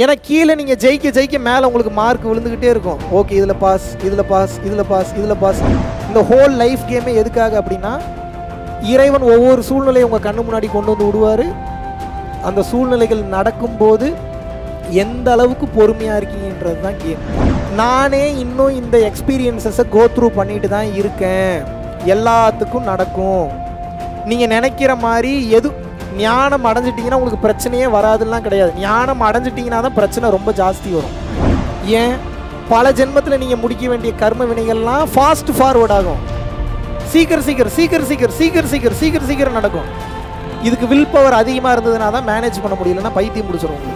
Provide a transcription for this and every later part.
ஏன்னா கீழே நீங்கள் ஜெயிக்க ஜெயிக்க மேலே உங்களுக்கு மார்க் விழுந்துக்கிட்டே இருக்கும் ஓகே இதில் பாஸ் இதில் பாஸ் இதில் பாஸ் இதில் பாஸ் இந்த ஹோல் லைஃப் கேமே எதுக்காக அப்படின்னா இறைவன் ஒவ்வொரு சூழ்நிலையும் உங்கள் கண்ணு முன்னாடி கொண்டு வந்து விடுவார் அந்த சூழ்நிலைகள் நடக்கும்போது எந்த அளவுக்கு பொறுமையாக இருக்கீங்கன்றது தான் கேம் நானே இன்னும் இந்த எக்ஸ்பீரியன்ஸஸை கோ த்ரூ பண்ணிட்டு தான் இருக்கேன் எல்லாத்துக்கும் நடக்கும் நீங்கள் நினைக்கிற மாதிரி எது ஞானம் அடைஞ்சிட்டிங்கன்னா உங்களுக்கு பிரச்சனையே வராதுலாம் கிடையாது ஞானம் அடைஞ்சிட்டிங்கன்னா தான் பிரச்சனை ரொம்ப ஜாஸ்தி வரும் ஏன் பல ஜென்மத்தில் நீங்கள் முடிக்க வேண்டிய கர்ம வினைகள்லாம் ஃபாஸ்ட் ஃபார்வர்ட் ஆகும் சீக்கிரம் சீக்கிரம் சீக்கிரம் சீக்கிரம் சீக்கிரம் சீக்கிரம் சீக்கிரம் சீக்கிரம் நடக்கும் இதுக்கு வில் பவர் அதிகமாக இருந்ததுனா தான் மேனேஜ் பண்ண முடியலன்னா பைத்தியம் பிடிச்சிரும் உங்களுக்கு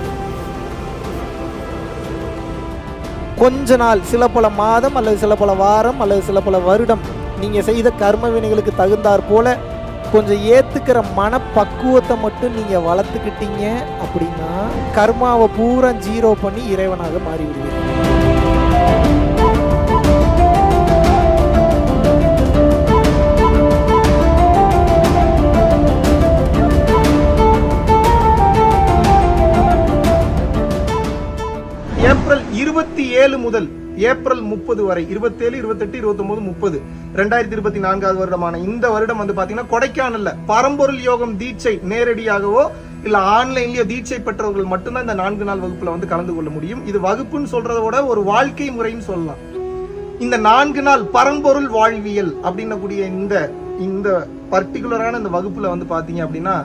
கொஞ்ச நாள் சில பல மாதம் அல்லது சில பல வாரம் அல்லது சில பல வருடம் நீங்கள் செய்த கர்ம வினைகளுக்கு தகுந்தாற் போல கொஞ்சம் ஏற்றுக்கிற மனப்பக்குவத்தை மட்டும் நீங்கள் வளர்த்துக்கிட்டீங்க அப்படின்னா கர்மாவை பூரா ஜீரோ பண்ணி இறைவனாக மாறி விடுவீங்க ஏப்ரல் இருபத்தி ஏழு முதல் ஏப்ரல் முப்பது வரை இருபத்தேழு இருபத்தெட்டு இருபத்தொன்பது முப்பது ரெண்டாயிரத்தி இருபத்தி நான்காவது வருடமான இந்த வருடம் வந்து பாத்தீங்கன்னா கொடைக்கானல்ல பரம்பொருள் யோகம் தீட்சை நேரடியாகவோ இல்ல ஆன்லைன்லயோ தீட்சை பெற்றவர்கள் மட்டும்தான் இந்த நான்கு நாள் வகுப்புல வந்து கலந்து கொள்ள முடியும் இது வகுப்புன்னு சொல்றதை விட ஒரு வாழ்க்கை முறைன்னு சொல்லலாம் இந்த நான்கு நாள் பரம்பொருள் வாழ்வியல் அப்படின்னக்கூடிய இந்த இந்த பர்டிகுலரான இந்த வகுப்புல வந்து பாத்தீங்க அப்படின்னா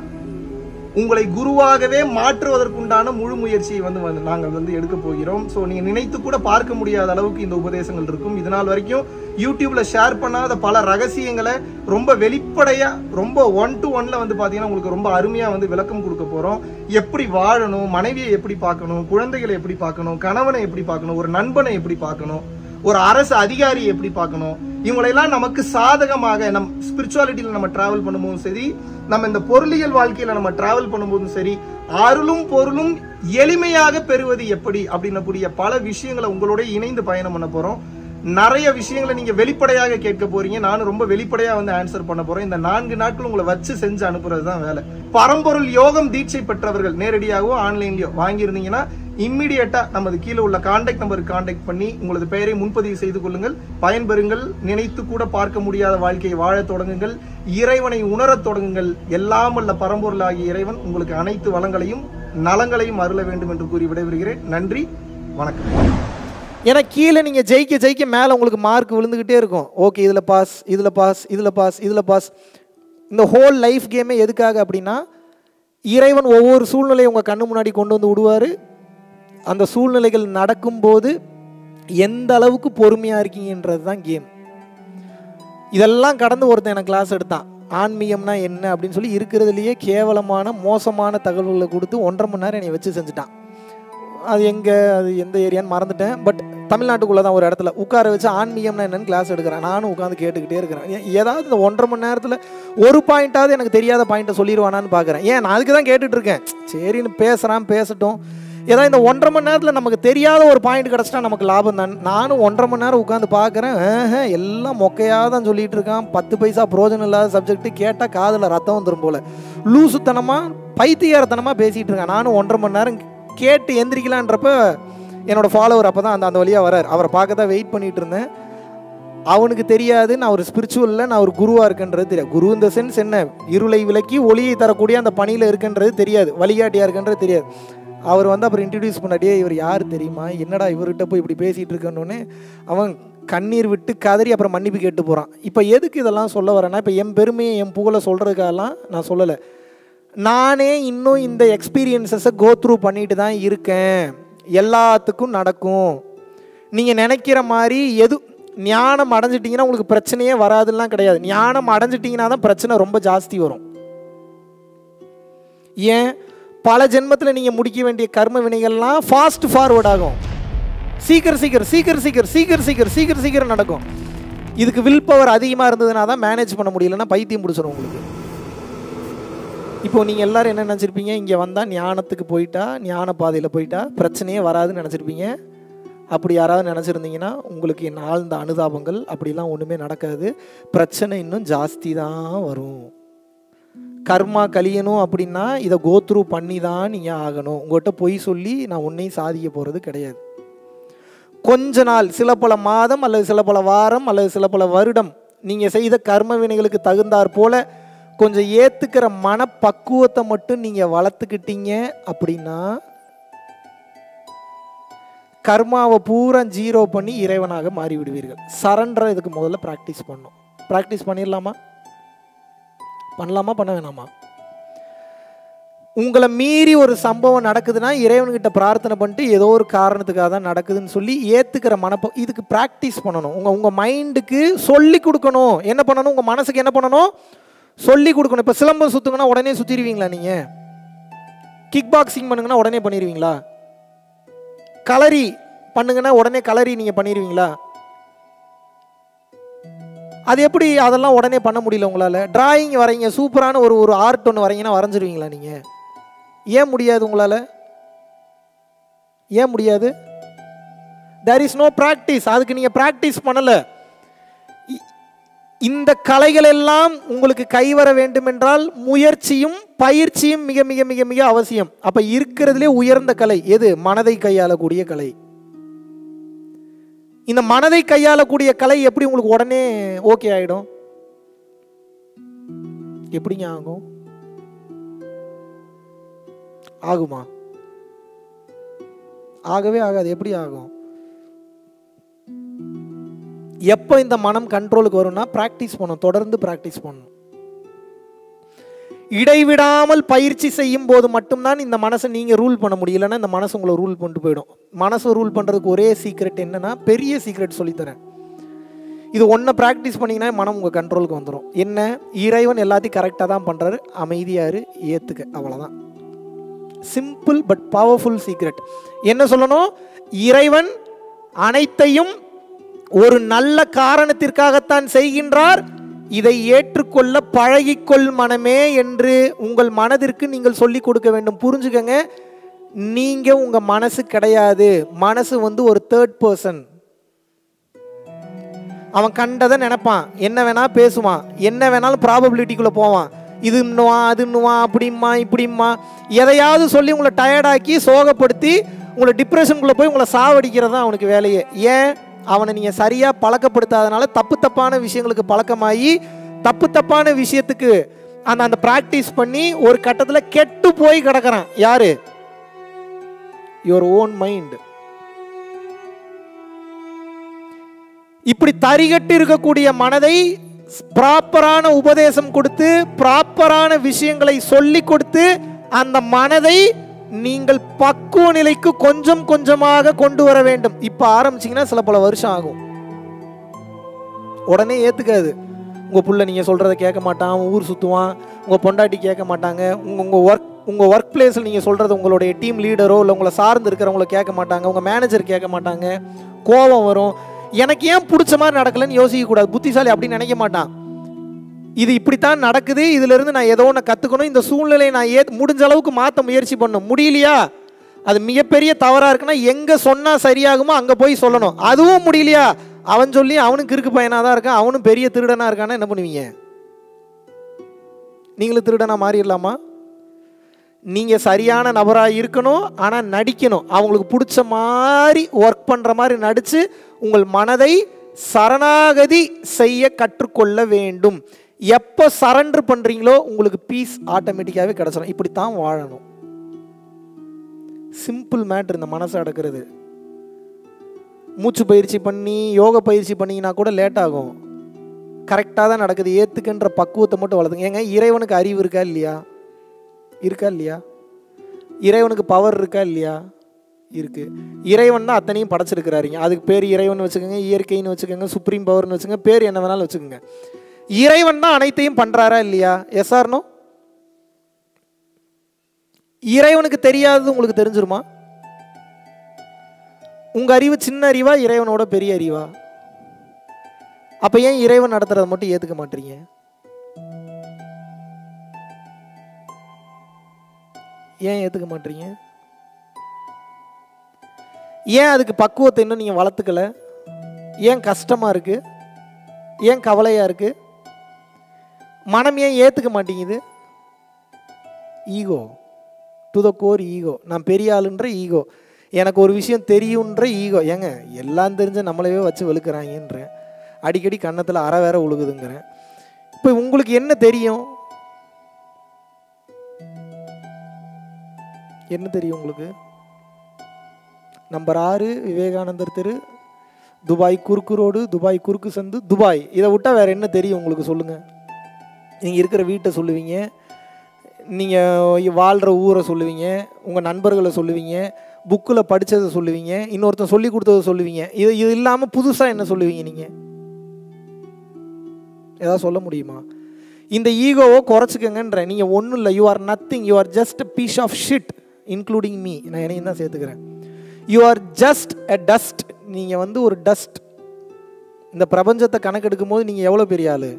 உங்களை குருவாகவே மாற்றுவதற்குண்டான முழு முயற்சியை வந்து வந்து நாங்கள் வந்து எடுக்க போகிறோம் ஸோ நீங்க நினைத்து கூட பார்க்க முடியாத அளவுக்கு இந்த உபதேசங்கள் இருக்கும் இது நாள் வரைக்கும் யூடியூப்ல ஷேர் பண்ணாத பல ரகசியங்களை ரொம்ப வெளிப்படையா ரொம்ப ஒன் டு ஒன்ல வந்து பாத்தீங்கன்னா உங்களுக்கு ரொம்ப அருமையா வந்து விளக்கம் கொடுக்க போறோம் எப்படி வாழணும் மனைவியை எப்படி பார்க்கணும் குழந்தைகளை எப்படி பார்க்கணும் கணவனை எப்படி பார்க்கணும் ஒரு நண்பனை எப்படி பார்க்கணும் ஒரு அரசு அதிகாரி எப்படி பார்க்கணும் இவங்களெல்லாம் நமக்கு சாதகமாக நம் ஸ்பிரிச்சுவாலிட்டியில நம்ம டிராவல் பண்ணும்போதும் சரி நம்ம இந்த பொருளியல் வாழ்க்கையில நம்ம டிராவல் பண்ணும்போதும் சரி அருளும் பொருளும் எளிமையாக பெறுவது எப்படி அப்படின்னக்கூடிய பல விஷயங்களை உங்களோட இணைந்து பயணம் பண்ண போறோம் நிறைய விஷயங்களை நீங்க வெளிப்படையாக கேட்க போறீங்க நானும் ரொம்ப வெளிப்படையா வந்து ஆன்சர் பண்ண போறேன் இந்த நான்கு நாட்கள் உங்களை வச்சு செஞ்சு அனுப்புறது தான் வேலை பரம்பொருள் யோகம் தீட்சை பெற்றவர்கள் நேரடியாகவோ ஆன்லைன்லயோ வாங்கியிருந்தீங்கன்னா இம்மிடியட்டா நமது கீழே உள்ள கான்டாக்ட் நம்பருக்கு கான்டாக்ட் பண்ணி உங்களது பெயரை முன்பதிவு செய்து கொள்ளுங்கள் பயன்பெறுங்கள் நினைத்து கூட பார்க்க முடியாத வாழ்க்கையை வாழத் தொடங்குங்கள் இறைவனை உணரத் தொடங்குங்கள் எல்லாம் வல்ல பரம்பொருளாகிய இறைவன் உங்களுக்கு அனைத்து வளங்களையும் நலங்களையும் அருள வேண்டும் என்று கூறி விடைபெறுகிறேன் நன்றி வணக்கம் ஏன்னா கீழே நீங்கள் ஜெயிக்க ஜெயிக்க மேலே உங்களுக்கு மார்க் விழுந்துக்கிட்டே இருக்கும் ஓகே இதில் பாஸ் இதில் பாஸ் இதில் பாஸ் இதில் பாஸ் இந்த ஹோல் லைஃப் கேமே எதுக்காக அப்படின்னா இறைவன் ஒவ்வொரு சூழ்நிலையும் உங்கள் கண்ணு முன்னாடி கொண்டு வந்து விடுவார் அந்த சூழ்நிலைகள் நடக்கும்போது எந்த அளவுக்கு பொறுமையாக இருக்கீங்கன்றது தான் கேம் இதெல்லாம் கடந்து ஒருத்தன் எனக்கு கிளாஸ் எடுத்தான் ஆன்மீகம்னா என்ன அப்படின்னு சொல்லி இருக்கிறதுலையே கேவலமான மோசமான தகவல்களை கொடுத்து ஒன்றரை மணி நேரம் என்னை வச்சு செஞ்சுட்டான் அது எங்கே அது எந்த ஏரியான்னு மறந்துட்டேன் பட் தமிழ்நாட்டுக்குள்ளே தான் ஒரு இடத்துல உட்கார வச்சு ஆன்மீகம்னா என்னன்னு கிளாஸ் எடுக்கிறேன் நானும் உட்காந்து கேட்டுக்கிட்டே இருக்கிறேன் ஏ- ஏதாவது இந்த ஒன்றரை மணி நேரத்தில் ஒரு பாயிண்ட்டாவது எனக்கு தெரியாத பாயிண்ட்டை சொல்லிடுவானான்னு பார்க்குறேன் ஏன் நான் அதுக்கு தான் கேட்டுட்டு இருக்கேன் சரின்னு பேசுகிறான் பேசட்டும் ஏதாவது இந்த ஒன்றரை மணி நேரத்தில் நமக்கு தெரியாத ஒரு பாயிண்ட் கிடச்சிட்டா நமக்கு லாபம் தான் நானும் ஒன்றரை மணி நேரம் உட்காந்து பார்க்குறேன் ஆஹ், எல்லாம் மொக்கையாக தான் சொல்லிட்டு இருக்கான் பத்து பைசா பிரோஜனம் இல்லாத சப்ஜெக்ட் கேட்டால் காதில் ரத்தம் வந்துடும் போல லூசுத்தனமாக பைத்தியாரத்தனமாக பேசிகிட்டு இருக்கான் நானும் ஒன்றரை மணி நேரம் கேட்டு எந்திரிக்கலான்றப்ப என்னோட ஃபாலோவர் அப்போ தான் அந்த அந்த வழியாக வரார் அவரை பார்க்க தான் வெயிட் பண்ணிட்டு இருந்தேன் அவனுக்கு தெரியாது நான் ஒரு ஸ்பிரிச்சுவலில் நான் ஒரு குருவாக இருக்கன்றது தெரியாது குரு இந்த சென்ஸ் என்ன இருளை விலக்கி ஒளியை தரக்கூடிய அந்த பணியில் இருக்குன்றது தெரியாது வழிகாட்டியாக இருக்குன்றது தெரியாது அவர் வந்து அப்புறம் இன்ட்ரடியூஸ் பண்ணாடியே இவர் யார் தெரியுமா என்னடா இவர்கிட்ட போய் இப்படி பேசிகிட்டு இருக்கன்னொன்னே அவன் கண்ணீர் விட்டு கதறி அப்புறம் மன்னிப்பு கேட்டு போகிறான் இப்போ எதுக்கு இதெல்லாம் சொல்ல வரேன்னா இப்போ என் பெருமையை என் புகழை சொல்கிறதுக்காகலாம் நான் சொல்லலை நானே இன்னும் இந்த எக்ஸ்பீரியன்ஸஸை கோ த்ரூ பண்ணிட்டு தான் இருக்கேன் எல்லாத்துக்கும் நடக்கும் நீங்கள் நினைக்கிற மாதிரி எது ஞானம் அடைஞ்சிட்டிங்கன்னா உங்களுக்கு பிரச்சனையே வராதுலாம் கிடையாது ஞானம் அடைஞ்சிட்டிங்கன்னா தான் பிரச்சனை ரொம்ப ஜாஸ்தி வரும் ஏன் பல ஜென்மத்தில் நீங்கள் முடிக்க வேண்டிய கர்ம வினைகள்லாம் ஃபாஸ்ட் ஃபார்வர்ட் ஆகும் சீக்கிரம் சீக்கிரம் சீக்கிரம் சீக்கிரம் சீக்கிரம் சீக்கிரம் சீக்கிரம் சீக்கிரம் நடக்கும் இதுக்கு வில் பவர் அதிகமாக இருந்ததுனா தான் மேனேஜ் பண்ண முடியலன்னா பைத்தியம் பிடிச்சிடும் உங்களுக்கு இப்போ நீங்கள் எல்லாரும் என்ன நினச்சிருப்பீங்க இங்கே வந்தால் ஞானத்துக்கு போயிட்டா ஞான பாதையில் போயிட்டா பிரச்சனையே வராதுன்னு நினச்சிருப்பீங்க அப்படி யாராவது நினச்சிருந்தீங்கன்னா உங்களுக்கு என் ஆழ்ந்த அனுதாபங்கள் அப்படிலாம் ஒன்றுமே நடக்காது பிரச்சனை இன்னும் ஜாஸ்தி தான் வரும் கர்மா கழியணும் அப்படின்னா இதை கோத்ரூ பண்ணி தான் நீங்கள் ஆகணும் உங்கள்கிட்ட பொய் சொல்லி நான் உன்னையும் சாதிக்க போகிறது கிடையாது கொஞ்ச நாள் சில பல மாதம் அல்லது சில பல வாரம் அல்லது சில பல வருடம் நீங்கள் செய்த கர்ம வினைகளுக்கு தகுந்தாற் போல கொஞ்சம் ஏற்றுக்கிற மனப்பக்குவத்தை மட்டும் நீங்கள் வளர்த்துக்கிட்டீங்க அப்படின்னா கர்மாவை பூரா ஜீரோ பண்ணி இறைவனாக மாறி விடுவீர்கள் சரண்டரை இதுக்கு முதல்ல ப்ராக்டிஸ் பண்ணணும் ப்ராக்டிஸ் பண்ணிடலாமா பண்ணலாமா பண்ண வேணாமா உங்களை மீறி ஒரு சம்பவம் நடக்குதுன்னா இறைவன்கிட்ட பிரார்த்தனை பண்ணிட்டு ஏதோ ஒரு காரணத்துக்காக தான் நடக்குதுன்னு சொல்லி ஏற்றுக்கிற மனப்ப இதுக்கு ப்ராக்டிஸ் பண்ணணும் உங்கள் உங்கள் மைண்டுக்கு சொல்லி கொடுக்கணும் என்ன பண்ணணும் உங்கள் மனசுக்கு என்ன பண்ணணும் சொல்லி கொடுக்கணும் இப்போ சிலம்பம் சுற்றுங்கன்னா உடனே சுற்றிடுவீங்களா நீங்கள் கிக் பாக்ஸிங் பண்ணுங்கன்னா உடனே பண்ணிடுவீங்களா கலரி பண்ணுங்கன்னா உடனே கலரி நீங்கள் பண்ணிடுவீங்களா அது எப்படி அதெல்லாம் உடனே பண்ண முடியல உங்களால் டிராயிங் வரைங்க சூப்பரான ஒரு ஒரு ஆர்ட் ஒன்று வரைங்கன்னா வரைஞ்சிருவீங்களா நீங்கள் ஏன் முடியாது உங்களால் ஏன் முடியாது தேர் இஸ் நோ ப்ராக்டிஸ் அதுக்கு நீங்கள் ப்ராக்டிஸ் பண்ணலை இந்த கலைகள் எல்லாம் உங்களுக்கு கைவர வேண்டும் என்றால் முயற்சியும் பயிற்சியும் மிக மிக மிக மிக அவசியம் அப்ப இருக்கிறதுலே உயர்ந்த கலை எது மனதை கையாளக்கூடிய கலை இந்த மனதை கையாளக்கூடிய கலை எப்படி உங்களுக்கு உடனே ஓகே ஆயிடும் எப்படிங்க ஆகும் ஆகுமா ஆகவே ஆகாது எப்படி ஆகும் எப்போ இந்த மனம் கண்ட்ரோலுக்கு வரும்னா ப்ராக்டிஸ் பண்ணணும் தொடர்ந்து ப்ராக்டிஸ் பண்ணணும் இடைவிடாமல் பயிற்சி செய்யும் போது மட்டும்தான் இந்த மனசை நீங்கள் ரூல் பண்ண முடியலன்னா இந்த மனசு உங்களை ரூல் பண்ணிட்டு போயிடும் மனசை ரூல் பண்ணுறதுக்கு ஒரே சீக்ரெட் என்னன்னா பெரிய சீக்ரெட் சொல்லித்தரேன் இது ஒன்றை ப்ராக்டிஸ் பண்ணிங்கன்னா மனம் உங்கள் கண்ட்ரோலுக்கு வந்துடும் என்ன இறைவன் எல்லாத்தையும் கரெக்டாக தான் பண்ணுறாரு அமைதியாரு ஏற்றுக்க அவ்வளோதான் சிம்பிள் பட் பவர்ஃபுல் சீக்ரெட் என்ன சொல்லணும் இறைவன் அனைத்தையும் ஒரு நல்ல காரணத்திற்காகத்தான் செய்கின்றார் இதை ஏற்றுக்கொள்ள பழகிக்கொள் மனமே என்று உங்கள் மனதிற்கு நீங்கள் சொல்லிக் கொடுக்க வேண்டும் புரிஞ்சுக்கங்க நீங்க உங்க மனசு கிடையாது மனசு வந்து ஒரு தேர்ட் பர்சன் அவன் கண்டதை நினைப்பான் என்ன வேணா பேசுவான் என்ன வேணாலும் ப்ராபபிலிட்டிக்குள்ள போவான் இது இன்னுவான் அது இன்னுவான் அப்படிம்மா இப்படிம்மா எதையாவது சொல்லி உங்களை டயர்டாக்கி சோகப்படுத்தி உங்களை டிப்ரெஷனுக்குள்ளே போய் உங்களை சாவடிக்கிறது தான் அவனுக்கு வேலையே ஏன் அவனை நீங்கள் சரியாக பழக்கப்படுத்தாதனால தப்பு தப்பான விஷயங்களுக்கு பழக்கமாகி தப்பு தப்பான விஷயத்துக்கு அந்த அந்த ப்ராக்டிஸ் பண்ணி ஒரு கட்டத்தில் கெட்டு போய் கிடக்குறான் யாரு யுவர் ஓன் மைண்ட் இப்படி தரிகட்டு இருக்கக்கூடிய மனதை ப்ராப்பரான உபதேசம் கொடுத்து ப்ராப்பரான விஷயங்களை சொல்லி கொடுத்து அந்த மனதை நீங்கள் பக்குவ நிலைக்கு கொஞ்சம் கொஞ்சமாக கொண்டு வர வேண்டும் இப்போ ஆரம்பிச்சீங்கன்னா சில பல வருஷம் ஆகும் உடனே ஏத்துக்காது உங்க புள்ள நீங்க சொல்றத கேட்க மாட்டான் அவன் ஊர் சுத்துவான் உங்க பொண்டாட்டி கேட்க மாட்டாங்க உங்க உங்க ஒர்க் உங்க ஒர்க் பிளேஸில் நீங்க சொல்றது உங்களுடைய டீம் லீடரோ இல்லை உங்களை சார்ந்து இருக்கிறவங்கள கேட்க மாட்டாங்க உங்க மேனேஜர் கேட்க மாட்டாங்க கோபம் வரும் எனக்கு ஏன் பிடிச்ச மாதிரி நடக்கலன்னு யோசிக்க கூடாது புத்திசாலி அப்படின்னு நினைக்க மாட்டான் இது இப்படித்தான் நடக்குது இதுல இருந்து நான் ஏதோ ஒன்று கற்றுக்கணும் இந்த சூழ்நிலையை நான் ஏ முடிஞ்ச அளவுக்கு மாற்ற முயற்சி பண்ணணும் முடியலையா அது மிகப்பெரிய தவறாக இருக்குன்னா எங்கே சொன்னால் சரியாகுமோ அங்கே போய் சொல்லணும் அதுவும் முடியலையா அவன் சொல்லி அவனும் கிறுக்கு பையனாக தான் இருக்கான் அவனும் பெரிய திருடனாக இருக்கான்னா என்ன பண்ணுவீங்க நீங்களும் திருடனா மாறிடலாமா நீங்கள் சரியான நபராக இருக்கணும் ஆனால் நடிக்கணும் அவங்களுக்கு பிடிச்ச மாதிரி ஒர்க் பண்ணுற மாதிரி நடித்து உங்கள் மனதை சரணாகதி செய்ய கற்றுக்கொள்ள வேண்டும் எப்போ சரண்டர் பண்ணுறீங்களோ உங்களுக்கு பீஸ் ஆட்டோமேட்டிக்காகவே கிடச்சிடும் இப்படி தான் வாழணும் சிம்பிள் மேட்ரு இந்த மனசை அடக்கிறது மூச்சு பயிற்சி பண்ணி யோக பயிற்சி பண்ணிங்கன்னா கூட லேட் ஆகும் கரெக்டாக தான் நடக்குது ஏற்றுக்குன்ற பக்குவத்தை மட்டும் வளர்த்துங்க ஏங்க இறைவனுக்கு அறிவு இருக்கா இல்லையா இருக்கா இல்லையா இறைவனுக்கு பவர் இருக்கா இல்லையா இருக்கு இறைவன் தான் அத்தனையும் படைச்சிருக்கிறாருங்க அதுக்கு பேர் இறைவன் வச்சுக்கோங்க இயற்கைன்னு வச்சுக்கோங்க சுப்ரீம் பவர்னு வச்சுக்கோங்க பேர் என்ன வேணாலும் வச்சுக்கோங்க இறைவன் தான் அனைத்தையும் பண்றாரா இல்லையா எஸ் ஆர்னோ இறைவனுக்கு தெரியாதது உங்களுக்கு தெரிஞ்சிருமா உங்க அறிவு சின்ன அறிவா இறைவனோட பெரிய அறிவா அப்ப ஏன் இறைவன் நடத்துறத மட்டும் ஏத்துக்க மாட்டீங்க ஏன் ஏத்துக்க மாட்டீங்க ஏன் அதுக்கு பக்குவத்தை இன்னும் நீங்க வளர்த்துக்கல ஏன் கஷ்டமா இருக்கு ஏன் கவலையா இருக்கு மனம் ஏன் ஏத்துக்க மாட்டேங்குது ego to the core ego நான் பெரிய ஆளுன்ற ஈகோ எனக்கு ஒரு விஷயம் தெரியுன்ற ஈகோ ஏங்க எல்லாம் தெரிஞ்ச நம்மளவே வச்சு வெளுக்கிறாங்கன்றேன் அடிக்கடி கன்னத்தில் அற வேற உழுகுதுங்கிறேன் இப்போ உங்களுக்கு என்ன தெரியும் என்ன தெரியும் உங்களுக்கு நம்பர் ஆறு விவேகானந்தர் தெரு துபாய் குறுக்கு ரோடு துபாய் குறுக்கு சந்து துபாய் இதை விட்டால் வேறு என்ன தெரியும் உங்களுக்கு சொல்லுங்கள் நீங்கள் இருக்கிற வீட்டை சொல்லுவீங்க நீங்கள் வாழ்கிற ஊரை சொல்லுவீங்க உங்கள் நண்பர்களை சொல்லுவீங்க புக்கில் படித்ததை சொல்லுவீங்க இன்னொருத்தன் சொல்லி கொடுத்ததை சொல்லுவீங்க இது இது இல்லாமல் புதுசாக என்ன சொல்லுவீங்க நீங்கள் ஏதாவது சொல்ல முடியுமா இந்த ஈகோவை குறைச்சிக்கங்கன்ற நீங்கள் ஒன்றும் இல்லை you are nothing you are just piece of shit including me நான் என்னையும் தான் சேர்த்துக்கிறேன் you are just a dust நீங்கள் வந்து ஒரு டஸ்ட் இந்த பிரபஞ்சத்தை கணக்கெடுக்கும் போது நீங்கள் எவ்வளோ பெரிய ஆள்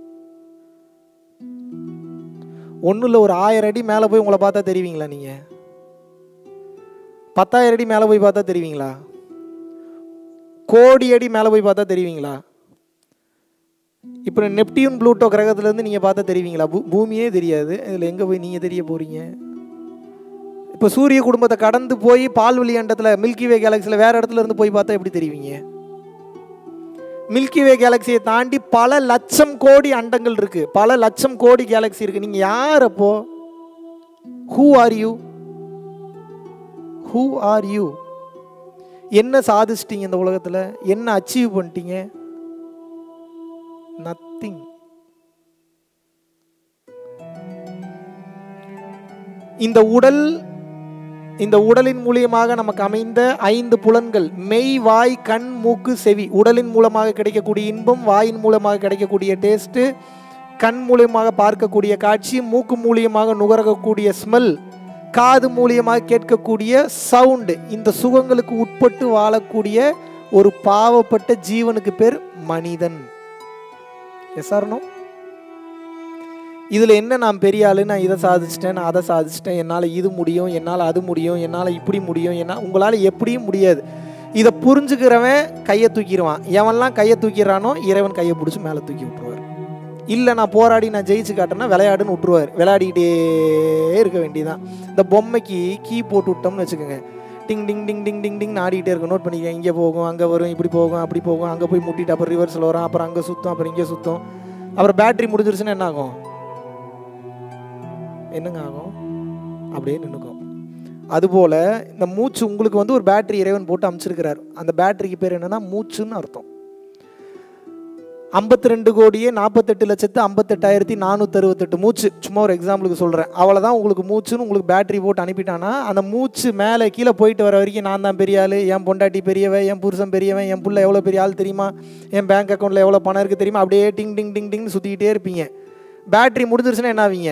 ஒன்றும் இல்லை ஒரு ஆயிரம் அடி மேலே போய் உங்களை பார்த்தா தெரிவிங்களா நீங்கள் பத்தாயிரம் அடி மேலே போய் பார்த்தா தெரிவிங்களா கோடி அடி மேலே போய் பார்த்தா தெரிவிங்களா இப்போ நெப்டியூன் ப்ளூட்டோ கிரகத்துலேருந்து நீங்கள் பார்த்தா தெரிவிங்களா பூ பூமியே தெரியாது இதில் எங்கே போய் நீங்கள் தெரிய போகிறீங்க இப்போ சூரிய குடும்பத்தை கடந்து போய் பால்வெளி அண்டத்தில் மில்கி வே கேலக்சியில் வேறு இடத்துல இருந்து போய் பார்த்தா எப்படி தெரிவிங்க மில்கி வே கேலக்சியை தாண்டி பல லட்சம் கோடி அண்டங்கள் இருக்கு பல லட்சம் கோடி கேலக்சி இருக்கு நீங்க யார் அப்போ who are you who are you என்ன சாதிச்சிட்டீங்க இந்த உலகத்தில் என்ன அச்சீவ் பண்ணிட்டீங்க நத்திங் இந்த உடல் இந்த உடலின் மூலியமாக நமக்கு அமைந்த ஐந்து புலன்கள் மெய் வாய் கண் மூக்கு செவி உடலின் மூலமாக கிடைக்கக்கூடிய இன்பம் வாயின் மூலமாக கிடைக்கக்கூடிய டேஸ்ட்டு கண் மூலியமாக பார்க்கக்கூடிய காட்சி மூக்கு மூலியமாக நுகரக்கூடிய ஸ்மெல் காது மூலியமாக கேட்கக்கூடிய சவுண்டு இந்த சுகங்களுக்கு உட்பட்டு வாழக்கூடிய ஒரு பாவப்பட்ட ஜீவனுக்கு பேர் மனிதன் எஸ் ஆர்னோ இதில் என்ன நான் பெரிய ஆளு நான் இதை சாதிச்சிட்டேன் நான் அதை சாதிச்சிட்டேன் என்னால் இது முடியும் என்னால் அது முடியும் என்னால் இப்படி முடியும் என்ன உங்களால் எப்படியும் முடியாது இதை புரிஞ்சுக்கிறவன் கையை தூக்கிடுவான் எவன்லாம் கையை தூக்கிறானோ இறைவன் கையை பிடிச்சி மேலே தூக்கி விட்டுருவார் இல்லை நான் போராடி நான் ஜெயிச்சு காட்டேன்னா விளையாடுன்னு விட்டுருவார் விளையாடிக்கிட்டே இருக்க வேண்டியதான் இந்த பொம்மைக்கு கீ போட்டு விட்டோம்னு வச்சுக்கோங்க டிங் டிங் டிங் டிங் டிங் டிங் ஆடிக்கிட்டே இருக்கும் நோட் பண்ணிக்க இங்கே போகும் அங்கே வரும் இப்படி போகும் அப்படி போகும் அங்கே போய் முட்டிட்டு அப்புறம் ரிவர்ஸில் வரும் அப்புறம் அங்கே சுற்றும் அப்புறம் இங்கே சுற்றும் அப்புறம் பேட்டரி முடிஞ்சிருச்சுன்னா என்ன ஆகும் என்னங்க ஆகும் அப்படியே நின்றுக்கும் அதுபோல் இந்த மூச்சு உங்களுக்கு வந்து ஒரு பேட்டரி இறைவன் போட்டு அமைச்சிருக்கிறார் அந்த பேட்டரிக்கு பேர் என்னன்னா மூச்சுன்னு அர்த்தம் ஐம்பத்தி ரெண்டு கோடியே நாற்பத்தெட்டு லட்சத்து ஐம்பத்தெட்டாயிரத்தி நானூற்றி அறுபத்தெட்டு மூச்சு சும்மா ஒரு எக்ஸாம்பிளுக்கு சொல்கிறேன் அவ்வளோதான் உங்களுக்கு மூச்சுன்னு உங்களுக்கு பேட்டரி போட்டு அனுப்பிட்டானா அந்த மூச்சு மேலே கீழே போயிட்டு வர வரைக்கும் நான் தான் பெரிய ஆள் என் பொண்டாட்டி பெரியவன் என் புருஷன் பெரியவன் என் புள்ள எவ்வளோ பெரிய ஆள் தெரியுமா என் பேங்க் அக்கௌண்ட்டில் எவ்வளோ பணம் இருக்குது தெரியுமா அப்படியே டிங் டிங் டிங் டிங்னு சுற்றிக்கிட்டே இருப்பீங்க பேட்டரி முடிஞ்சிருச்சுன்னா என்ன ஆவீங்க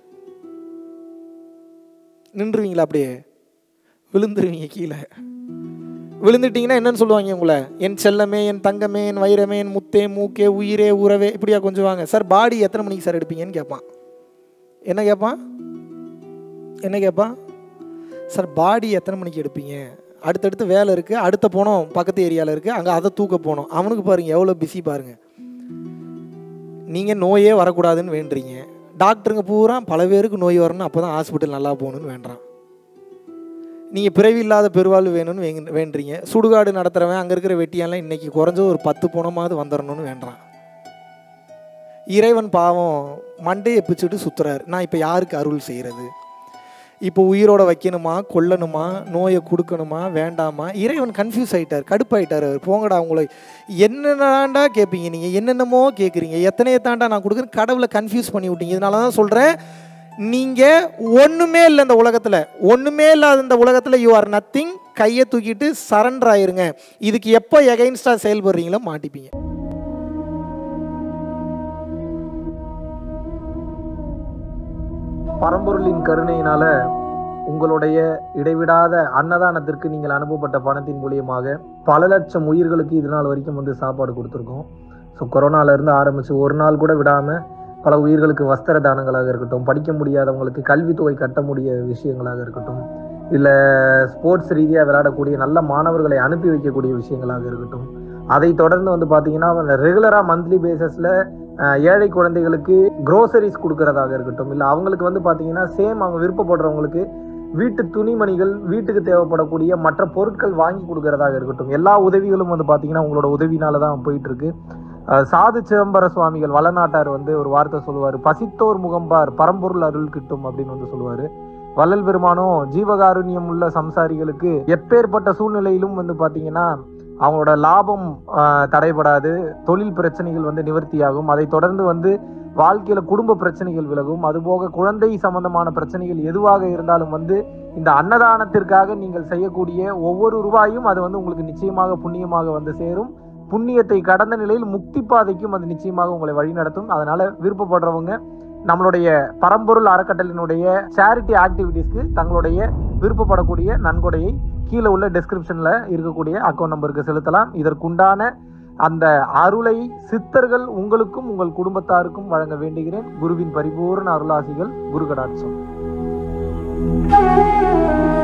நின்றுவீங்களா அப்படியே விழுந்துருவீங்க கீழே விழுந்துட்டீங்கன்னா என்னன்னு சொல்லுவாங்க உங்களை என் செல்லமே என் தங்கமே என் வைரமே என் முத்தே மூக்கே உயிரே உறவே இப்படியா கொஞ்சம் வாங்க சார் பாடி எத்தனை மணிக்கு சார் எடுப்பீங்கன்னு கேட்பான் என்ன கேட்பான் என்ன கேட்பான் சார் பாடி எத்தனை மணிக்கு எடுப்பீங்க அடுத்தடுத்து வேலை இருக்குது அடுத்த போனோம் பக்கத்து ஏரியாவில் இருக்குது அங்கே அதை தூக்க போனோம் அவனுக்கு பாருங்கள் எவ்வளோ பிஸி பாருங்கள் நீங்கள் நோயே வரக்கூடாதுன்னு வேண்டுறீங்க டாக்டருங்க பூரா பல பேருக்கு நோய் வரணும் அப்போ தான் ஹாஸ்பிட்டல் நல்லா போகணுன்னு வேண்டுறான் நீங்கள் பிறவி இல்லாத பெருவாழ்வு வேணும்னு வேங்க வேண்டுறீங்க சுடுகாடு நடத்துகிறவன் அங்கே இருக்கிற வெட்டியெல்லாம் இன்னைக்கு குறைஞ்ச ஒரு பத்து பணமாவது வந்துடணும்னு வேண்டுறான் இறைவன் பாவம் மண்டையை பிச்சுட்டு சுற்றுறாரு நான் இப்போ யாருக்கு அருள் செய்கிறது இப்போ உயிரோட வைக்கணுமா கொல்லணுமா நோயை கொடுக்கணுமா வேண்டாமா இறைவன் கன்ஃபியூஸ் ஆயிட்டார் கடுப்பாயிட்டார் அவர் போங்கடா உங்களை என்னென்னடா கேட்பீங்க நீங்கள் என்னென்னமோ கேட்குறீங்க எத்தனையை தாண்டா நான் கொடுக்குறேன் கடவுளை கன்ஃபியூஸ் பண்ணி விட்டீங்க இதனால தான் சொல்கிறேன் நீங்கள் ஒன்றுமே இல்லை இந்த உலகத்தில் ஒன்றுமே இல்லாத இந்த உலகத்தில் யூ ஆர் நத்திங் கையை தூக்கிட்டு சரண்டர் ஆயிருங்க இதுக்கு எப்போ எகைன்ஸ்டாக செயல்படுறீங்களோ மாட்டிப்பீங்க பரம்பொருளின் கருணையினால உங்களுடைய இடைவிடாத அன்னதானத்திற்கு நீங்கள் அனுப்பப்பட்ட பணத்தின் மூலியமாக பல லட்சம் உயிர்களுக்கு இது நாள் வரைக்கும் வந்து சாப்பாடு கொடுத்துருக்கோம் ஸோ கொரோனால இருந்து ஆரம்பிச்சு ஒரு நாள் கூட விடாம பல உயிர்களுக்கு வஸ்திர தானங்களாக இருக்கட்டும் படிக்க முடியாதவங்களுக்கு கல்வித்தொகை கட்ட முடிய விஷயங்களாக இருக்கட்டும் இல்லை ஸ்போர்ட்ஸ் ரீதியாக விளையாடக்கூடிய நல்ல மாணவர்களை அனுப்பி வைக்கக்கூடிய விஷயங்களாக இருக்கட்டும் அதை தொடர்ந்து வந்து பார்த்தீங்கன்னா ரெகுலராக மந்த்லி பேசிஸில் அஹ், ஏழை குழந்தைகளுக்கு க்ரோசரிஸ் கொடுக்கறதாக இருக்கட்டும் இல்லை அவங்களுக்கு வந்து பார்த்தீங்கன்னா சேம் அவங்க விருப்பப்படுறவங்களுக்கு வீட்டு துணிமணிகள் வீட்டுக்கு தேவைப்படக்கூடிய மற்ற பொருட்கள் வாங்கி கொடுக்கறதாக இருக்கட்டும் எல்லா உதவிகளும் வந்து பார்த்தீங்கன்னா உங்களோட உதவினால தான் போயிட்டு இருக்கு அஹ், சாது சிதம்பர சுவாமிகள் வளநாட்டார் வந்து ஒரு வார்த்தை சொல்லுவார் பசித்தோர் முகம்பார் பரம்பொருள் அருள் கிட்டும் அப்படின்னு வந்து சொல்லுவார் வள்ளல் பெருமானும் ஜீவகாருண்யம் உள்ள சம்சாரிகளுக்கு எப்பேற்பட்ட சூழ்நிலையிலும் வந்து பார்த்தீங்கன்னா அவங்களோட லாபம் ஆஹ், தடைபடாது தொழில் பிரச்சனைகள் வந்து நிவர்த்தியாகும் அதை தொடர்ந்து வந்து வாழ்க்கையில குடும்ப பிரச்சனைகள் விலகும் அதுபோக குழந்தை சம்பந்தமான பிரச்சனைகள் எதுவாக இருந்தாலும் வந்து இந்த அன்னதானத்திற்காக நீங்கள் செய்யக்கூடிய ஒவ்வொரு ரூபாயும் அது வந்து உங்களுக்கு நிச்சயமாக புண்ணியமாக வந்து சேரும் புண்ணியத்தை கடந்த நிலையில் முக்தி பாதைக்கும் அது நிச்சயமாக உங்களை வழிநடத்தும் அதனால விருப்பப்படுறவங்க நம்மளுடைய பரம்பொருள் அறக்கட்டளினுடைய சேரிட்டி ஆக்டிவிட்டீஸ்க்கு தங்களுடைய விருப்பப்படக்கூடிய நன்கொடையை கீழே உள்ள டெஸ்கிரிப்ஷன்ல இருக்கக்கூடிய அக்கௌண்ட் நம்பருக்கு செலுத்தலாம் இதற்குண்டான அந்த அருளை சித்தர்கள் உங்களுக்கும் உங்கள் குடும்பத்தாருக்கும் வழங்க வேண்டுகிறேன் குருவின் பரிபூர்ண அருளாசிகள் குரு கடாட்சம்